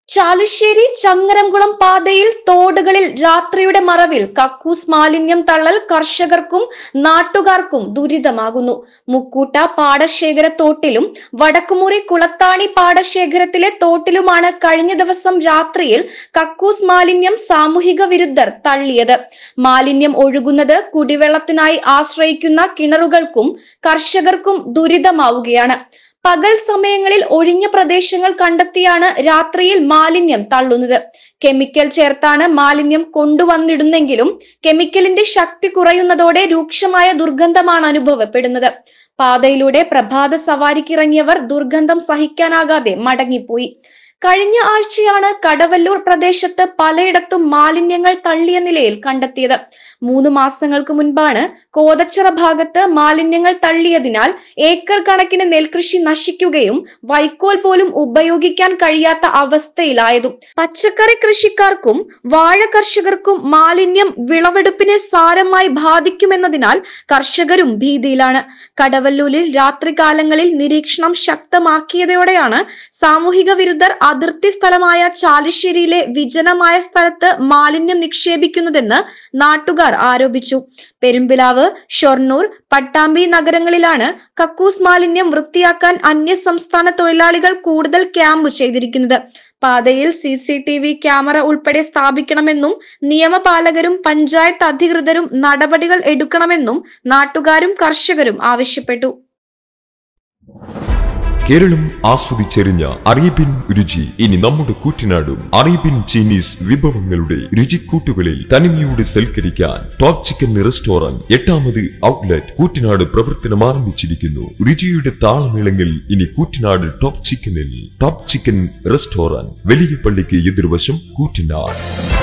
ചാലിശ്ശേരി ചങ്ങരംകുളം പാതയിൽ തോടുകളിൽ രാത്രിയുടെ മറവിൽ കക്കൂസ് മാലിന്യം തള്ളൽ കർഷകർക്കും നാട്ടുകാർക്കും ദുരിതമാകുന്നു മുക്കൂട്ട പാടശേഖര തോട്ടിലും വടക്കുമുറി കുളത്താണി പാടശേഖരത്തിലെ തോട്ടിലുമാണ് കഴിഞ്ഞ ദിവസം രാത്രിയിൽ കക്കൂസ് മാലിന്യം സാമൂഹിക വിരുദ്ധർ തള്ളിയത് മാലിന്യം ഒഴുകുന്നത് കുടിവെള്ളത്തിനായി ആശ്രയിക്കുന്ന കിണറുകൾക്കും കർഷകർക്കും ദുരിതമാവുകയാണ് പകൽ സമയങ്ങളിൽ ഒഴിഞ്ഞ പ്രദേശങ്ങൾ കണ്ടെത്തിയാണ് രാത്രിയിൽ മാലിന്യം തള്ളുന്നത് കെമിക്കൽ ചേർത്താണ് മാലിന്യം കൊണ്ടുവന്നിടുന്നെങ്കിലും കെമിക്കലിന്റെ ശക്തി കുറയുന്നതോടെ രൂക്ഷമായ ദുർഗന്ധമാണ് അനുഭവപ്പെടുന്നത് പാതയിലൂടെ പ്രഭാത സവാരിക്കിറങ്ങിയവർ ദുർഗന്ധം സഹിക്കാനാകാതെ മടങ്ങിപ്പോയി കഴിഞ്ഞ ആഴ്ചയാണ് കടവല്ലൂർ പ്രദേശത്ത് പലയിടത്തും മാലിന്യങ്ങൾ തള്ളിയ നിലയിൽ കണ്ടെത്തിയത് മൂന്ന് മാസങ്ങൾക്ക് മുൻപാണ് കോതച്ചിറ ഭാഗത്ത് മാലിന്യങ്ങൾ തള്ളിയതിനാൽ ഏക്കർ കണക്കിന് നെൽകൃഷി നശിക്കുകയും വൈക്കോൽ പോലും ഉപയോഗിക്കാൻ കഴിയാത്ത അവസ്ഥയിലായതും പച്ചക്കറി കൃഷിക്കാർക്കും വാഴ കർഷകർക്കും മാലിന്യം വിളവെടുപ്പിനെ സാരമായി ബാധിക്കുമെന്നതിനാൽ കർഷകരും ഭീതിയിലാണ് കടവല്ലൂരിൽ രാത്രികാലങ്ങളിൽ നിരീക്ഷണം ശക്തമാക്കിയതോടെയാണ് സാമൂഹിക വിരുദ്ധർ അതിർത്തി സ്ഥലമായ ചാലിശ്ശേരിയിലെ വിജനമായ സ്ഥലത്ത് മാലിന്യം നിക്ഷേപിക്കുന്നതെന്ന് നാട്ടുകാർ ആരോപിച്ചു പെരുമ്പിലാവ് ഷൊർണൂർ പട്ടാമ്പി നഗരങ്ങളിലാണ് കക്കൂസ് മാലിന്യം വൃത്തിയാക്കാൻ അന്യ സംസ്ഥാന തൊഴിലാളികൾ കൂടുതൽ ക്യാമ്പ് ചെയ്തിരിക്കുന്നത് പാതയിൽ C C T V camera ഉൾപ്പെടെ സ്ഥാപിക്കണമെന്നും നിയമപാലകരും പഞ്ചായത്ത് അധികൃതരും നടപടികൾ എടുക്കണമെന്നും നാട്ടുകാരും കർഷകരും ആവശ്യപ്പെട്ടു കേരളം ആസ്വദിച്ചെറിഞ്ഞ അറേബ്യൻ രുചി ഇനി നമ്മുടെ കൂറ്റനാടും അറേബ്യൻ ചൈനീസ് വിഭവങ്ങളുടെ രുചിക്കൂട്ടുകളിൽ തനിമയോടെ സൽക്കരിക്കാൻ ടോപ്പ് ചിക്കൻ റെസ്റ്റോറന്റ് എട്ടാമത് ഔട്ട്ലെറ്റ് കൂറ്റനാട് പ്രവർത്തനം ആരംഭിച്ചിരിക്കുന്നു രുചിയുടെ താളമേളങ്ങൾ ഇനി കൂറ്റനാട് ടോപ്പ് ചിക്കനിൽ ടോപ്പ് ചിക്കൻ റെസ്റ്റോറന്റ് വലിയ പള്ളിക്ക് എതിർവശം കൂറ്റനാട്